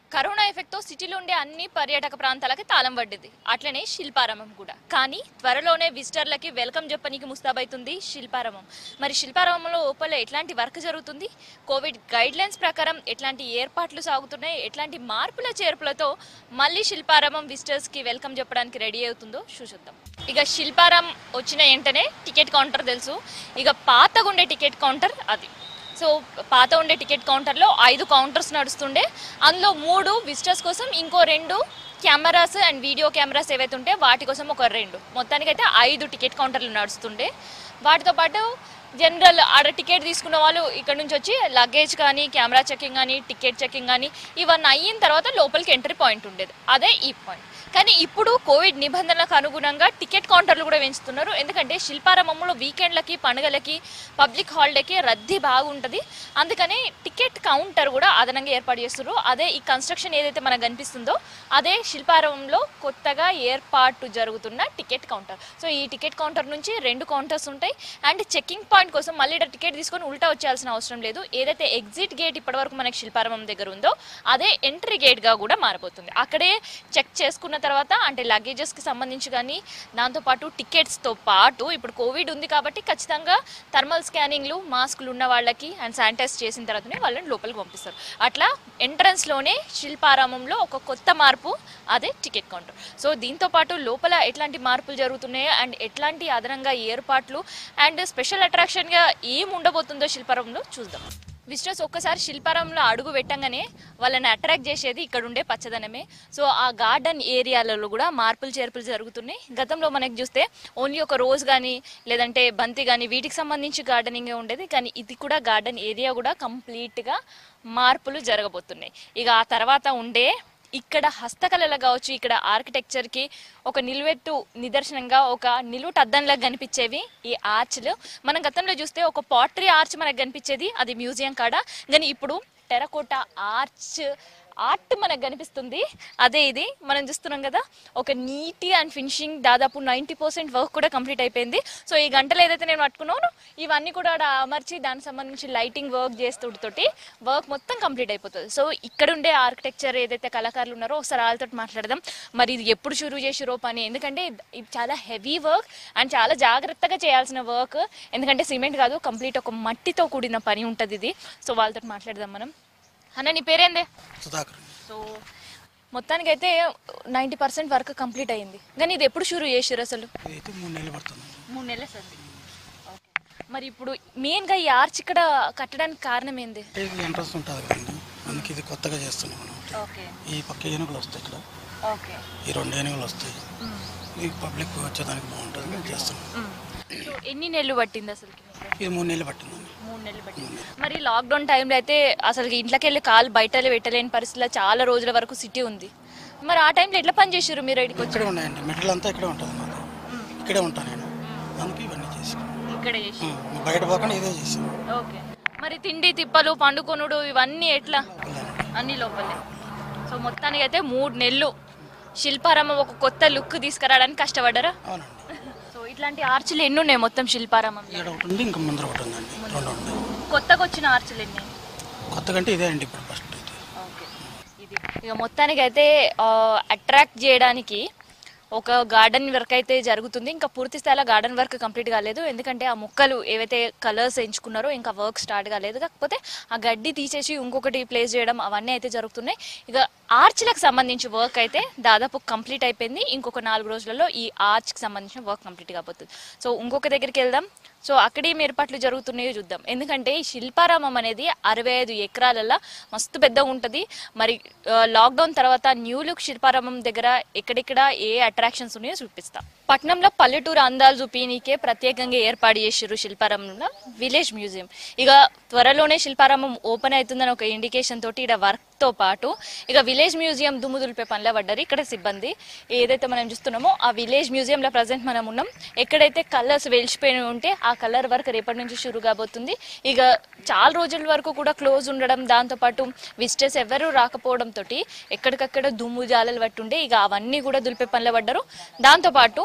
Corona effect తో సిటీలో ఉండే అన్ని పర్యాటక ప్రాంతాలకి తాళం పడ్డది అట్లనే శిల్పారామం కూడా కానీ త్వరలోనే విజిటర్లకి వెల్కమ్ చెప్పనీకి ముస్తాబైతుంది శిల్పారామం మరి శిల్పారామంలో లోపల ఎట్లాంటి వర్క్ జరుగుతుంది కోవిడ్ గైడ్ లైన్స్ ప్రకారం ఎట్లాంటి ఏర్పాట్లు సాగుతున్నాయి ఎట్లాంటి మార్పుల చేర్పులతో మళ్ళీ శిల్పారామం విజిటర్స్ కి వెల్కమ్ చెప్పడానికి రెడీ అవుతుందో చూసొద్దాం ఇక శిల్పారామం వచ్చిన వెంటనే టికెట్ కౌంటర్ తెలుసు ఇక పాతగుండే టికెట్ కౌంటర్ అది సో పాత ఉండే టికెట్ కౌంటర్లో ఐదు కౌంటర్స్ నడుస్తుండే అందులో మూడు విజిటర్స్ కోసం ఇంకో రెండు కెమెరాస్ అండ్ వీడియో కెమెరాస్ ఏవైతే ఉంటే వాటి కోసం ఒక రెండు మొత్తానికైతే ఐదు టికెట్ కౌంటర్లు నడుస్తుండే వాటితో పాటు జనరల్ ఆడ టికెట్ తీసుకున్న వాళ్ళు ఇక్కడ నుంచి వచ్చి లగేజ్ కానీ కెమెరా చెకింగ్ కానీ టికెట్ చెకింగ్ కానీ ఇవన్నీ అయిన తర్వాత లోపలికి ఎంట్రీ పాయింట్ ఉండేది అదే ఈ పాయింట్ కానీ ఇప్పుడు కోవిడ్ నిబంధనలకు అనుగుణంగా టికెట్ కౌంటర్లు కూడా పెంచుతున్నారు ఎందుకంటే శిల్పారామంలో వీకెండ్లకి పండుగలకి పబ్లిక్ హాలిడేకి రద్దీ బాగుంటుంది అందుకని టికెట్ కౌంటర్ కూడా అదనంగా ఏర్పాటు చేస్తున్నారు అదే ఈ కన్స్ట్రక్షన్ ఏదైతే మనకు కనిపిస్తుందో అదే శిల్పారామంలో కొత్తగా ఏర్పాటు జరుగుతున్న టికెట్ కౌంటర్ సో ఈ టికెట్ కౌంటర్ నుంచి రెండు కౌంటర్స్ ఉంటాయి అండ్ చెక్కింగ్ పాయింట్ కోసం మళ్ళీ ఇక్కడ టికెట్ తీసుకొని ఉల్టా వచ్చేయాల్సిన అవసరం లేదు ఏదైతే ఎగ్జిట్ గేట్ ఇప్పటివరకు మనకి శిల్పారామం దగ్గర ఉందో అదే ఎంట్రీ గేట్గా కూడా మారిపోతుంది అక్కడే చెక్ చేసుకున్న తర్వాత అంటే లగేజెస్కి సంబంధించి కానీ దాంతోపాటు టికెట్స్తో పాటు ఇప్పుడు కోవిడ్ ఉంది కాబట్టి ఖచ్చితంగా థర్మల్ స్కానింగ్లు మాస్కులు ఉన్న వాళ్ళకి అండ్ శానిటైజ్ చేసిన తర్వాతనే వాళ్ళని లోపలికి పంపిస్తారు అట్లా ఎంట్రన్స్లోనే శిల్పారామంలో ఒక కొత్త మార్పు అదే టికెట్ కౌంటర్ సో దీంతో పాటు లోపల ఎట్లాంటి మార్పులు జరుగుతున్నాయో అండ్ ఎట్లాంటి అదనంగా ఏర్పాట్లు అండ్ స్పెషల్ అట్రాక్షన్గా ఏం ఉండబోతుందో శిల్పారామంలో చూద్దాం విజిటర్స్ ఒక్కసారి శిల్పారామంలో అడుగు పెట్టంగానే వాళ్ళని అట్రాక్ట్ చేసేది ఇక్కడ ఉండే పచ్చదనమే సో ఆ గార్డెన్ ఏరియాలలో కూడా మార్పులు చేర్పులు జరుగుతున్నాయి గతంలో మనకి చూస్తే ఓన్లీ ఒక రోజ్ కానీ లేదంటే బంతి కానీ వీటికి సంబంధించి గార్డెనింగ్ ఉండేది కానీ ఇది కూడా గార్డెన్ ఏరియా కూడా కంప్లీట్గా మార్పులు జరగబోతున్నాయి ఇక ఆ తర్వాత ఉండే ఇక్కడ హస్తకళలు కావచ్చు ఇక్కడ ఆర్కిటెక్చర్కి ఒక నిలువెత్తు నిదర్శనంగా ఒక నిలువుట అద్దంలాగా కనిపించేవి ఈ ఆర్చ్లు మనం గతంలో చూస్తే ఒక పాట్రీ ఆర్చ్ మనకు కనిపించేది అది మ్యూజియం కాడ కానీ ఇప్పుడు టెరకోటా ఆర్చ్ ఆర్ట్ మనకు కనిపిస్తుంది అదే ఇది మనం చూస్తున్నాం కదా ఒక నీటి అండ్ ఫినిషింగ్ దాదాపు నైంటీ పర్సెంట్ వర్క్ కూడా కంప్లీట్ అయిపోయింది సో ఈ గంటలు ఏదైతే నేను పట్టుకున్నానో ఇవన్నీ కూడా ఆడ అమర్చి దానికి సంబంధించి లైటింగ్ వర్క్ చేస్తుంటతోటి వర్క్ మొత్తం కంప్లీట్ అయిపోతుంది సో ఇక్కడ ఉండే ఆర్కిటెక్చర్ ఏదైతే కళాకారులు ఉన్నారో ఒకసారి వాళ్ళతో మాట్లాడదాం మరి ఇది ఎప్పుడు షురూ చేసిరో పని ఎందుకంటే ఇది చాలా హెవీ వర్క్ అండ్ చాలా జాగ్రత్తగా చేయాల్సిన వర్క్ ఎందుకంటే సిమెంట్ కాదు కంప్లీట్ ఒక మట్టితో కూడిన పని ఉంటుంది ఇది సో వాళ్ళతో మాట్లాడదాం మనం అన్న నీ పేరేందే సుధాకర్ సో మొత్తానికి అయితే నైంటీ పర్సెంట్ వర్క్ కంప్లీట్ అయింది కానీ ఇది ఎప్పుడు షురూ చేసిరు అసలు ఇదైతే మూడు నెలలు పడుతుంది మూడు నెలల సంది మరి ఇప్పుడు మెయిన్గా ఈ ఆర్చ్ ఇక్కడ కట్టడానికి కారణం ఏంది అంటే ఇది ఎంట్రన్స్ ఉంటుంది కదండి అందుకే ఇది కొత్తగా చేస్తున్నాం మనం ఓకే ఈ పక్క ఏనుగులు వస్తాయి ఇక్కడ ఓకే ఈ రెండు ఏనుగులు వస్తాయి ఈ పబ్లిక్ వచ్చేదానికి బాగుంటుంది మేము చేస్తున్నాం సో ఎన్ని నెలలు పట్టింది అసలు ఇది మూడు నెలలు పట్టిందండి మూడు నెలలు పట్టింది మరి లాక్డౌన్ టైంలో అయితే అసలు ఇంట్లోకి వెళ్ళి కాలు బయటలే పెట్టలేని పరిస్థితిలో చాలా రోజుల వరకు సిటీ ఉంది మరి ఆ టైంలో ఎట్లా పని చేసారు మీరు ఇక్కడికి వచ్చి ఇక్కడే ఉన్నాయండి మెటీరియల్ అంతా ఇక్కడే ఉంటుంది మాది ఇక్కడే ఉంటాను నేను అందుకే ఇవన్నీ చేసి ఇక్కడ చేసి బయట పోకుండా ఇదే చేసాను ఓకే మరి తిండి తిప్పలు పండుకొనుడు ఇవన్నీ ఎట్లా అన్ని లోపలే సో మొత్తానికి అయితే మూడు నెలలు శిల్పారామం ఒక కొత్త లుక్ తీసుకురావడానికి కష్టపడ్డారా అవునండి సో ఇట్లాంటి ఆర్చులు ఎన్ని ఉన్నాయి మొత్తం శిల్పారామం ఇక్కడ ఒకటి ఉంది ఇంకా ముందర ఒకటి ఉందండి రెండు ఉన్నాయి కొత్తగా వచ్చిన ఆర్చులు ఎన్ని కొత్తగంటే ఇదే అండి ఇప్పుడు ఫస్ట్ ఇది ఓకే ఇది ఇక మొత్తానికి అయితే అట్రాక్ట్ చేయడానికి ఒక గార్డెన్ వర్క్ అయితే జరుగుతుంది ఇంకా పూర్తి స్థాయిలో గార్డెన్ వర్క్ కంప్లీట్ కాలేదు ఎందుకంటే ఆ మొక్కలు ఏవైతే కలర్స్ ఎంచుకున్నారో ఇంకా వర్క్ స్టార్ట్ కాలేదు కాకపోతే ఆ గడ్డి తీసేసి ఇంకొకటి ప్లేస్ చేయడం అవన్నీ అయితే జరుగుతున్నాయి ఇక ఆర్చ్లకు సంబంధించి వర్క్ అయితే దాదాపు కంప్లీట్ అయిపోయింది ఇంకొక నాలుగు రోజులలో ఈ ఆర్చ్కి సంబంధించిన వర్క్ కంప్లీట్ కాబోతుంది సో ఇంకొక దగ్గరికి వెళ్దాం సో అక్కడే ఏం ఏర్పాట్లు జరుగుతున్నాయో చూద్దాం ఎందుకంటే ఈ శిల్పారామం అనేది అరవై ఐదు ఎకరాలలో మస్తు పెద్దగా ఉంటుంది మరి ఆ, లాక్డౌన్ తర్వాత న్యూ లుక్ శిల్పారామం దగ్గర ఎక్కడెక్కడ ఏ అట్రాక్షన్స్ ఉన్నాయో చూపిస్తా పట్నంలో పల్లెటూరు అందాలు చూపినీకే ప్రత్యేకంగా ఏర్పాటు చేసిర్రు శిల్పారామంలో విలేజ్ మ్యూజియం ఇక త్వరలోనే శిల్పారామం ఓపెన్ అవుతుందని ఒక ఇండికేషన్ తోటి ఇక్కడ వర్క్ తో పాటు ఇక విలేజ్ మ్యూజియం దుమ్ము దులిపే పనిలో పడ్డారు ఇక్కడ సిబ్బంది ఏదైతే మనం చూస్తున్నామో ఆ విలేజ్ మ్యూజియంలో ప్రజెంట్ మనం ఉన్నాం ఎక్కడైతే కలర్స్ వెలిచిపోయి ఉంటే ఆ కలర్ వర్క్ రేపటి నుంచి షురు కాబోతుంది ఇక చాలా రోజుల వరకు కూడా క్లోజ్ ఉండడం దాంతోపాటు విజిటర్స్ ఎవరు రాకపోవడంతో ఎక్కడికక్కడ దుమ్ము జాలలు పట్టుండే ఇక అవన్నీ కూడా దులిపే పనిలో పడ్డారు దాంతోపాటు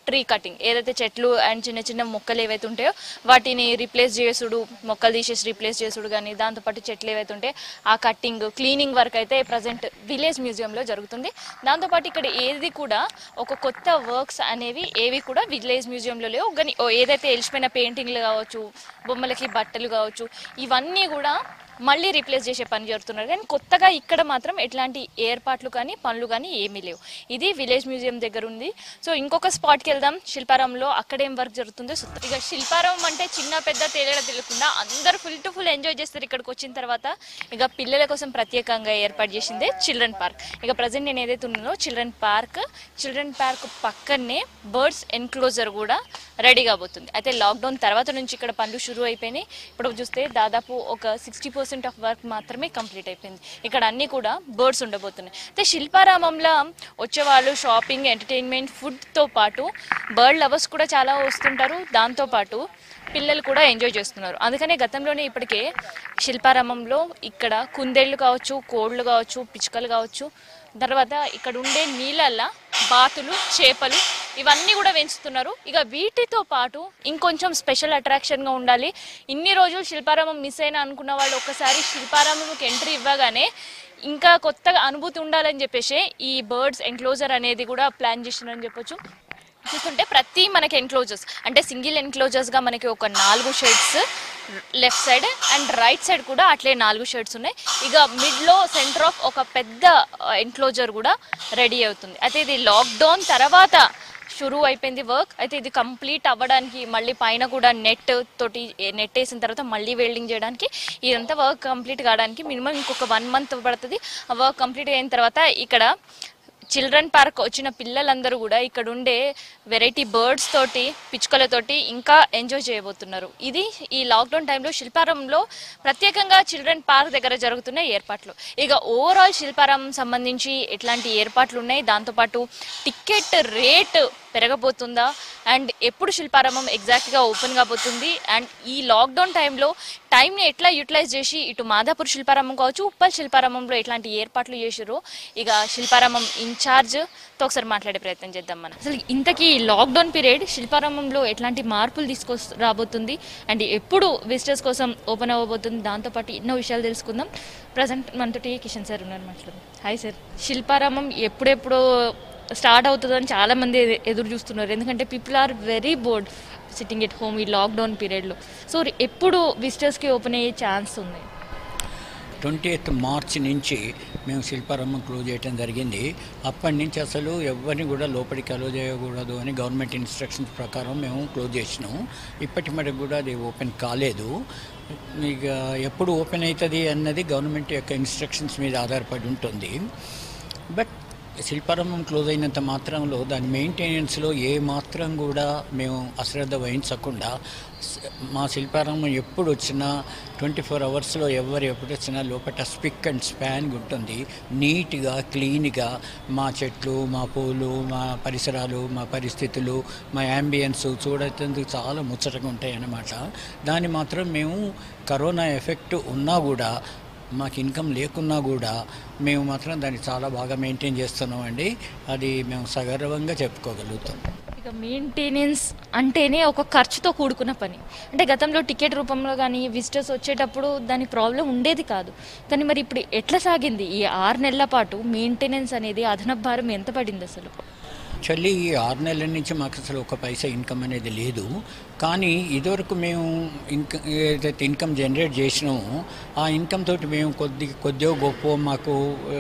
ట్రీ కటింగ్ ఏదైతే చెట్లు అండ్ చిన్న చిన్న మొక్కలు ఏవైతే ఉంటాయో వాటిని రీప్లేస్ చేసుడు మొక్కలు తీసేసి రీప్లేస్ చేసుడు కానీ దాంతోపాటు చెట్లు ఏవైతే ఉంటాయో ఆ కట్టింగ్ క్లీనింగ్ వర్క్ అయితే ప్రజెంట్ విలేజ్ మ్యూజియంలో జరుగుతుంది దాంతోపాటు ఇక్కడ ఏది కూడా ఒక కొత్త వర్క్స్ అనేవి ఏవి కూడా విలేజ్ మ్యూజియంలో లేవు కానీ ఓ ఏదైతే ఎలిసిపోయిన పెయింటింగ్లు కావచ్చు బొమ్మలకి బట్టలు కావచ్చు ఇవన్నీ కూడా మళ్ళీ రీప్లేస్ చేసే పని జరుగుతున్నారు కానీ కొత్తగా ఇక్కడ మాత్రం ఎట్లాంటి ఏర్పాట్లు కానీ పనులు కానీ ఏమీ లేవు ఇది విలేజ్ మ్యూజియం దగ్గర ఉంది సో ఇంకొక స్పాట్కి వెళ్దాం శిల్పారామంలో అక్కడ ఏం వర్క్ జరుగుతుందో చూద్దాం. ఇక శిల్పారామం అంటే చిన్న పెద్ద తేడా తెలియకుండా అందరూ ఫుల్ టు ఫుల్ ఎంజాయ్ చేస్తారు ఇక్కడికి వచ్చిన తర్వాత ఇక పిల్లల కోసం ప్రత్యేకంగా ఏర్పాటు చేసిందే చిల్డ్రన్ పార్క్ ఇక ప్రజెంట్ నేను ఏదైతే ఉన్నానో చిల్డ్రన్ పార్క్ చిల్డ్రన్ పార్క్ పక్కనే బర్డ్స్ ఎన్క్లోజర్ కూడా రెడీ కాబోతుంది అయితే లాక్డౌన్ తర్వాత నుంచి ఇక్కడ పనులు షురూ అయిపోయినాయి ఇప్పుడు చూస్తే దాదాపు ఒక సిక్స్టీ పర్సెంట్ ఆఫ్ వర్క్ మాత్రమే కంప్లీట్ అయిపోయింది ఇక్కడ అన్నీ కూడా బర్డ్స్ ఉండబోతున్నాయి అయితే శిల్పారామంలో వచ్చేవాళ్ళు షాపింగ్ ఎంటర్టైన్మెంట్ ఫుడ్తో పాటు బర్డ్ లవర్స్ కూడా చాలా వస్తుంటారు దాంతోపాటు పిల్లలు కూడా ఎంజాయ్ చేస్తున్నారు అందుకనే గతంలోనే ఇప్పటికే శిల్పారామంలో ఇక్కడ కుందేళ్ళు కావచ్చు కోళ్ళు కావచ్చు పిచ్చుకలు కావచ్చు తర్వాత ఇక్కడ ఉండే నీళ్ళల్లో బాతులు చేపలు ఇవన్నీ కూడా పెంచుతున్నారు ఇక వీటితో పాటు ఇంకొంచెం స్పెషల్ అట్రాక్షన్గా ఉండాలి ఇన్ని రోజులు శిల్పారామం మిస్ అయినా అనుకున్న వాళ్ళు ఒక్కసారి శిల్పారామంకి ఎంట్రీ ఇవ్వగానే ఇంకా కొత్తగా అనుభూతి ఉండాలని చెప్పేసి ఈ బర్డ్స్ ఎన్క్లోజర్ అనేది కూడా ప్లాన్ చేసినారని చెప్పొచ్చు చూస్తుంటే ప్రతి మనకి ఎన్క్లోజర్స్ అంటే సింగిల్ ఎన్క్లోజర్స్గా మనకి ఒక నాలుగు shades left side and right side కూడా అట్లే నాలుగు షేడ్స్ ఉన్నాయి ఇక మిడ్లో సెంటర్ ఆఫ్ ఒక పెద్ద ఎన్క్లోజర్ కూడా రెడీ అవుతుంది అయితే ఇది లాక్డౌన్ తర్వాత షురూ అయిపోయింది వర్క్ అయితే ఇది కంప్లీట్ అవ్వడానికి మళ్ళీ పైన కూడా నెట్ తోటి నెట్ వేసిన తర్వాత మళ్ళీ వెల్డింగ్ చేయడానికి ఇదంతా వర్క్ కంప్లీట్ కావడానికి మినిమం ఇంకొక వన్ మంత్ పడుతుంది ఆ వర్క్ కంప్లీట్ అయిన తర్వాత ఇక్కడ చిల్డ్రన్ పార్క్ వచ్చిన పిల్లలందరూ కూడా ఇక్కడ ఉండే వెరైటీ బర్డ్స్ తోటి పిచ్చుకలతోటి ఇంకా ఎంజాయ్ చేయబోతున్నారు ఇది ఈ లాక్డౌన్ టైంలో శిల్పారంలో ప్రత్యేకంగా చిల్డ్రన్ పార్క్ దగ్గర జరుగుతున్న ఏర్పాట్లు ఇక ఓవరాల్ శిల్పారామం సంబంధించి ఎట్లాంటి ఏర్పాట్లు ఉన్నాయి దాంతోపాటు టికెట్ రేట్ పెరగబోతుందా అండ్ ఎప్పుడు శిల్పారామం ఎగ్జాక్ట్గా ఓపెన్ కాబోతుంది అండ్ ఈ లాక్డౌన్ టైంలో టైంని ఎట్లా యూటిలైజ్ చేసి ఇటు మాదాపూర్ శిల్పారామం కావచ్చు ఉప్పల్ శిల్పారామంలో ఎట్లాంటి ఏర్పాట్లు చేసారో ఇక శిల్పారామం ఇన్ఛార్జ్తో ఒకసారి మాట్లాడే ప్రయత్నం చేద్దాం మనం అసలు ఇంతకీ లాక్డౌన్ పీరియడ్ శిల్పారామంలో ఎట్లాంటి మార్పులు తీసుకొ రాబోతుంది అండ్ ఎప్పుడు విజిటర్స్ కోసం ఓపెన్ అవ్వబోతుంది దాంతోపాటు ఎన్నో విషయాలు తెలుసుకుందాం ప్రజెంట్ మనతోటి కిషన్ సార్ ఉన్నారు మాట్లాడదాం హాయ్ సార్ శిల్పారామం ఎప్పుడెప్పుడో స్టార్ట్ అవుతుందని చాలా మంది ఎ- ఎదురు చూస్తున్నారు ఎందుకంటే people are very bored sitting at home ఈ లాక్డౌన్ పీరియడ్లో సో ఎప్పుడు విజిటర్స్కి ఓపెన్ అయ్యే ఛాన్స్ ఉంది ట్వంటీ ఎయిత్ మార్చ్ నుంచి మేము శిల్పారామం క్లోజ్ చేయడం జరిగింది అప్పటి నుంచి అసలు ఎవరిని కూడా లోపలికి అలో చేయకూడదు అని గవర్నమెంట్ ఇన్స్ట్రక్షన్స్ ప్రకారం మేము క్లోజ్ చేసినాము ఇప్పటి మటుకు కూడా అది ఓపెన్ కాలేదు ఇక ఎప్పుడు ఓపెన్ అవుతుంది అన్నది గవర్నమెంట్ యొక్క ఇన్స్ట్రక్షన్స్ మీద ఆధారపడి ఉంటుంది బట్ శిల్పారామం క్లోజ్ అయినంత మాత్రంలో దాని మెయింటెనెన్స్లో ఏ మాత్రం కూడా మేము అశ్రద్ధ వహించకుండా స- మా శిల్పారామం ఎప్పుడు వచ్చినా ట్వంటీ ఫోర్ అవర్స్లో ఎవరు ఎప్పుడు వచ్చినా లోపల స్పిక్ అండ్ స్పాన్ ఉంటుంది నీట్గా క్లీన్గా మా చెట్లు మా పూలు మా పరిసరాలు మా పరిస్థితులు మా యాంబియన్స్ చూడటానికి చాలా ముచ్చటగా ఉంటాయి అన్నమాట దాన్ని మాత్రం మేము కరోనా ఎఫెక్ట్ ఉన్నా కూడా మాకు ఇన్కమ్ లేకున్నా కూడా మేము మాత్రం దాన్ని చాలా బాగా మెయింటైన్ చేస్తున్నామండి అది మేము సగర్వంగా చెప్పుకోగలుగుతాం ఇక మెయింటెనెన్స్ అంటేనే ఒక ఖర్చుతో కూడుకున్న పని అంటే గతంలో టికెట్ రూపంలో కానీ విజిటర్స్ వచ్చేటప్పుడు దాని ప్రాబ్లం ఉండేది కాదు కానీ మరి ఇప్పుడు ఎట్లా సాగింది ఈ ఆరు నెలల పాటు మెయింటెనెన్స్ అనేది అదనపు భారం ఎంత పడింది అసలు యాక్చువల్లీ ఈ ఆరు నెలల నుంచి మాకు అసలు ఒక పైసా ఇన్కమ్ అనేది లేదు కానీ ఇదివరకు మేము ఇంక ఏదైతే ఇన్కమ్ జనరేట్ చేసినామో ఆ ఇన్కమ్ తోటి మేము కొద్ది కొద్దిగా గొప్ప మాకు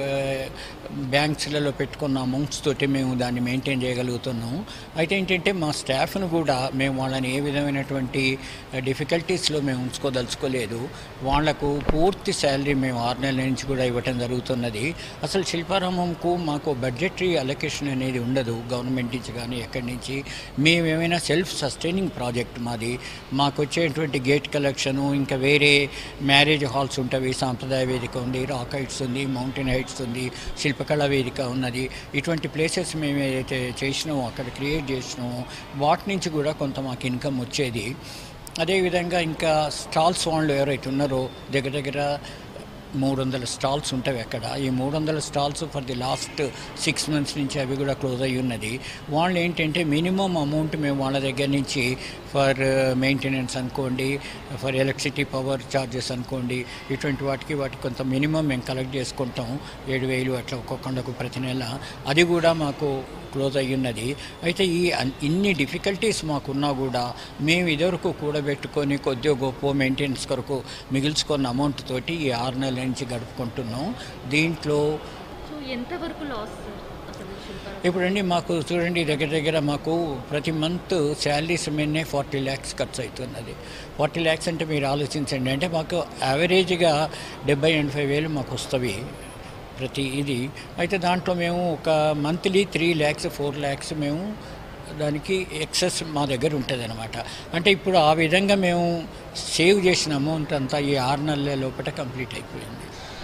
బ్యాంక్స్లలో పెట్టుకున్న అమౌంట్స్ తోటి మేము దాన్ని మెయింటైన్ చేయగలుగుతున్నాము అయితే ఏంటంటే మా స్టాఫ్ను కూడా మేము వాళ్ళని ఏ విధమైనటువంటి డిఫికల్టీస్లో మేము ఉంచుకోదలుచుకోలేదు వాళ్లకు పూర్తి శాలరీ మేము ఆరు నెలల నుంచి కూడా ఇవ్వటం జరుగుతున్నది అసలు శిల్పారామంకు మాకు బడ్జెటరీ అలొకేషన్ అనేది ఉండదు గవర్నమెంట్ నుంచి కానీ ఎక్కడి నుంచి మేము ఏమైనా సెల్ఫ్ సస్టైనింగ్ ప్రాజెక్ట్ మాది మాకు వచ్చేటువంటి గేట్ కలెక్షను ఇంకా వేరే మ్యారేజ్ హాల్స్ ఉంటవి సాంప్రదాయ వేదిక ఉంది రాక్ హైట్స్ ఉంది మౌంటైన్ హైట్స్ ఉంది శిల్పకళా వేదిక ఉన్నది ఇటువంటి ప్లేసెస్ మేము ఏదైతే చేసినామో అక్కడ క్రియేట్ చేసినామో వాటి నుంచి కూడా కొంత మాకు ఇన్కమ్ వచ్చేది అదేవిధంగా ఇంకా స్టాల్స్ వాళ్ళు ఎవరైతే ఉన్నారో దగ్గర దగ్గర మూడు వందల స్టాల్స్ ఉంటాయి అక్కడ ఈ మూడు వందల stalls for the last six months నుంచి అవి కూడా క్లోజ్ అయ్యి ఉన్నది వాళ్ళు ఏంటంటే మినిమం అమౌంట్ మేము వాళ్ళ దగ్గర నుంచి ఫర్ మెయింటెనెన్స్ అనుకోండి ఫర్ ఎలక్ట్రిసిటీ పవర్ ఛార్జెస్ అనుకోండి ఇటువంటి వాటికి వాటికి కొంత మినిమం మేము కలెక్ట్ చేసుకుంటాం ఏడు వేలు అట్లా ఒక్కొక్కళ్ళకు ప్రతి నెల అది కూడా మాకు క్లోజ్ అయ్యి ఉన్నది అయితే ఈ అన్- ఇన్ని డిఫికల్టీస్ మాకున్నా కూడా మేము ఇదివరకు కూడబెట్టుకొని కొద్దిగా గొప్ప మెయింటెనెన్స్ కొరకు మిగిల్చుకున్న అమౌంట్ తోటి ఈ ఆరు నెలల నుంచి గడుపుకుంటున్నాం దీంట్లో సో ఎంతవరకు లాస్ అసలు శిల్పారామం ఇప్పుడండి మాకు చూడండి దగ్గర దగ్గర మాకు ప్రతి మంత్ శాలరీస్ మీదనే ఫార్టీ ల్యాక్స్ ఖర్చు అవుతున్నది ఫార్టీ ల్యాక్స్ అంటే మీరు ఆలోచించండి అంటే మాకు యావరేజ్గా డెబ్బై ఎనభై వేలు మాకు వస్తవి ప్రతి ఇది అయితే దాంట్లో మేము ఒక monthly three lakhs four lakhs మేము దానికి ఎక్సెస్ మా దగ్గర ఉంటుంది అనమాట అంటే ఇప్పుడు ఆ విధంగా మేము సేవ్ చేసిన అమౌంట్ అంతా ఈ ఆరు నెలల లోపల కంప్లీట్ అయిపోయింది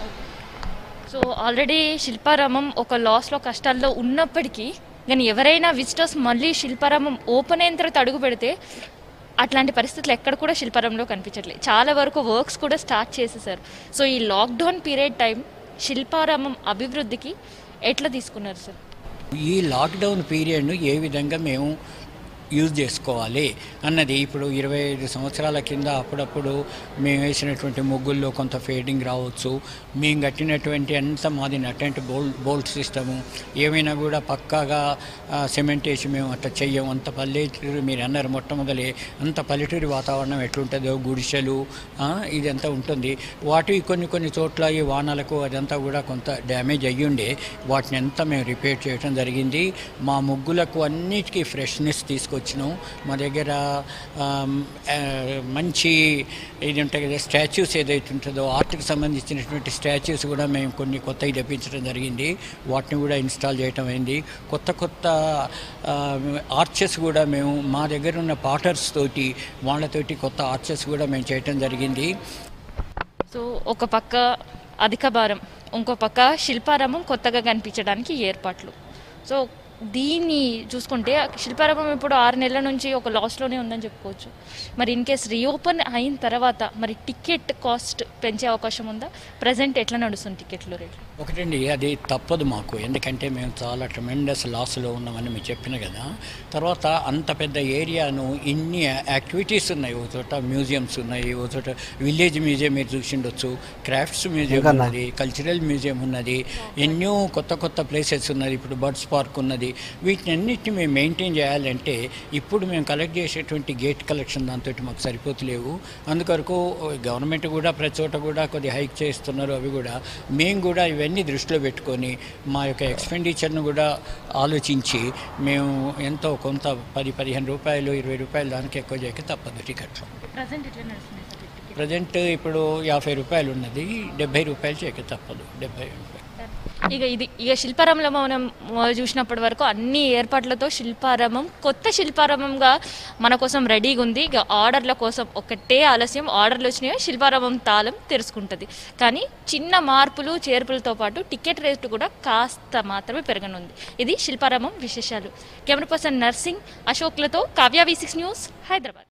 సో ఆల్రెడీ శిల్పారామం ఒక లాస్లో కష్టాల్లో ఉన్నప్పటికీ కానీ ఎవరైనా విజిటర్స్ మళ్ళీ శిల్పారామం ఓపెన్ అయిన తర్వాత అడుగు పెడితే అట్లాంటి పరిస్థితులు ఎక్కడ కూడా శిల్పారామంలో కనిపించట్లేదు చాలా వరకు వర్క్స్ కూడా స్టార్ట్ చేసేసారు సో ఈ లాక్డౌన్ పీరియడ్ టైం శిల్పారామం అభివృద్ధికి ఎట్లా తీసుకున్నారు సార్ ఈ లాక్డౌన్ పీరియడ్ను ఏ విధంగా మేము యూజ్ చేసుకోవాలి అన్నది ఇప్పుడు ఇరవై ఐదు సంవత్సరాల కింద అప్పుడప్పుడు మేము వేసినటువంటి ముగ్గుల్లో కొంత ఫేడింగ్ రావచ్చు మేము కట్టినటువంటి అంత మాది నట్టంటి బోల్ట్ బోల్ట్ సిస్టము ఏమైనా కూడా పక్కాగా ఆ, సిమెంట్ వేసి మేము అట్లా చెయ్యం అంత పల్లెటూరు మీరు అన్నారు మొట్టమొదలే అంత పల్లెటూరి వాతావరణం ఎట్లుంటుందో గుడిసెలు ఆ, ఇదంతా ఉంటుంది వాటి కొన్ని కొన్ని చోట్ల ఈ వానలకు అదంతా కూడా కొంత డ్యామేజ్ అయ్యుండే వాటిని అంతా మేము రిపేర్ చేయడం జరిగింది మా ముగ్గులకు అన్నిటికీ ఫ్రెష్నెస్ తీసుకొచ్చినాం మా దగ్గర ఆమ్, ఆ, మంచి ఇది ఉంటాయి కదా స్టాచ్యూస్ ఏదైతే ఉంటుందో ఆర్ట్కి సంబంధించినటువంటి స్టాచ్యూస్ కూడా మేము కొన్ని కొత్తవి తెప్పించడం జరిగింది వాటిని కూడా ఇన్స్టాల్ చేయటం అయింది కొత్త కొత్త ఆర్చెస్ కూడా మేము మా దగ్గర ఉన్న పాటర్స్ తోటి వాళ్ళతోటి కొత్త ఆర్చెస్ కూడా మేము చేయటం జరిగింది సో ఒక పక్క అధిక భారం ఇంకో పక్క శిల్పారామం కొత్తగా కనిపించడానికి ఏర్పాట్లు సో దీన్ని చూసుకుంటే శిల్పారామం ఇప్పుడు ఆరు నెలల నుంచి ఒక లాస్లోనే ఉందని చెప్పుకోవచ్చు మరి ఇన్ కేస్ రీఓపెన్ అయిన తర్వాత మరి టికెట్ కాస్ట్ పెంచే అవకాశం ఉందా ప్రజెంట్ ఎట్లా నడుస్తుంది టికెట్లు రేట్లు ఒకటండి అది తప్పదు మాకు ఎందుకంటే మేము చాలా ట్రమెండస్ లాస్లో ఉన్నామని మీరు చెప్పిన కదా తర్వాత అంత పెద్ద ఏరియాను ఇన్ని యాక్టివిటీస్ ఉన్నాయి ఒక చోట మ్యూజియంస్ ఉన్నాయి ఒక చోట విలేజ్ మ్యూజియం మీరు చూసిండొచ్చు క్రాఫ్ట్స్ మ్యూజియం ఉన్నది కల్చరల్ మ్యూజియం ఉన్నది ఎన్నో కొత్త కొత్త ప్లేసెస్ ఉన్నది ఇప్పుడు బర్డ్స్ పార్క్ ఉన్నది వీటిని అన్నిటిని మేము మెయింటైన్ చేయాలంటే ఇప్పుడు మేము కలెక్ట్ చేసేటువంటి గేట్ కలెక్షన్ దాంతో మాకు సరిపోతలేవు అందుకొరకు గవర్నమెంట్ కూడా ప్రతి చోట కూడా కొద్ది హైక్ చేస్తున్నారు అవి కూడా మేము కూడా ఇవన్నీ దృష్టిలో పెట్టుకొని మా యొక్క ఎక్స్పెండిచర్ను కూడా ఆలోచించి మేము ఎంతో కొంత పది పదిహేను రూపాయలు ఇరవై రూపాయలు దానికి ఎక్కువ చేయక తప్పదు టికెట్లు ప్రజెంట్ ఎట్లా నడుస్తుంది సార్ టికెట్ ప్రజెంట్ ఇప్పుడు యాభై రూపాయలు ఉన్నది డెబ్బై రూపాయలు చేయక తప్పదు డెబ్బై రూపాయలు ఇక ఇది ఇక శిల్పారామంలో మనం చూసినప్పటి వరకు అన్ని ఏర్పాట్లతో శిల్పారామం కొత్త శిల్పారామంగా మన కోసం రెడీగా ఉంది ఇక ఆర్డర్ల కోసం ఒకటే ఆలస్యం ఆర్డర్లు వచ్చినాయో శిల్పారామం తాళం తెరుచుకుంటుంది కానీ చిన్న మార్పులు చేర్పులతో పాటు టికెట్ రేటు కూడా కాస్త మాత్రమే పెరగనుంది ఇది శిల్పారామం విశేషాలు కెమెరా పర్సన్ నర్సింగ్ అశోక్లతో Kavya V six news Hyderabad